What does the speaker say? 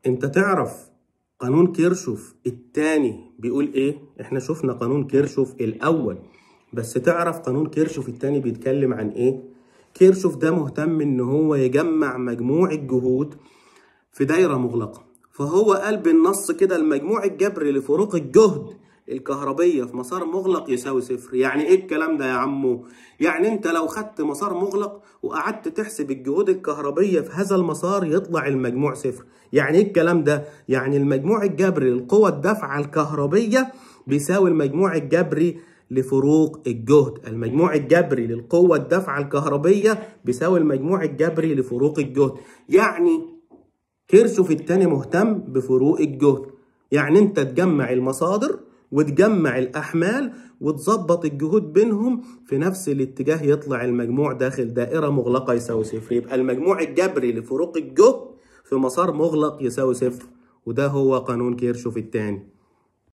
انت تعرف قانون كيرشوف التاني بيقول ايه احنا شفنا قانون كيرشوف الاول بس تعرف قانون كيرشوف التاني بيتكلم عن ايه كيرشوف ده مهتم ان هو يجمع مجموع الجهود في دايره مغلقه فهو قال بالنص كده المجموع الجبري لفروق الجهد الكهربية في مسار مغلق يساوي صفر يعني ايه الكلام ده يا عمو يعني انت لو خدت مسار مغلق وقعدت تحسب الجهود الكهربية في هذا المسار يطلع المجموع صفر يعني ايه الكلام ده يعني المجموع الجبري للقوة الدافعة الكهربية بيساوي المجموع الجبري لفروق الجهد المجموع الجبري للقوة الدافعة الكهربية بيساوي المجموع الجبري لفروق الجهد يعني كيرشوف التاني مهتم بفروق الجهد يعني انت تجمع المصادر وتجمع الأحمال وتظبط الجهود بينهم في نفس الاتجاه يطلع المجموع داخل دائرة مغلقة يساوي صفر يبقى المجموع الجبري لفروق الجهد في مسار مغلق يساوي صفر وده هو قانون كيرشوف الثاني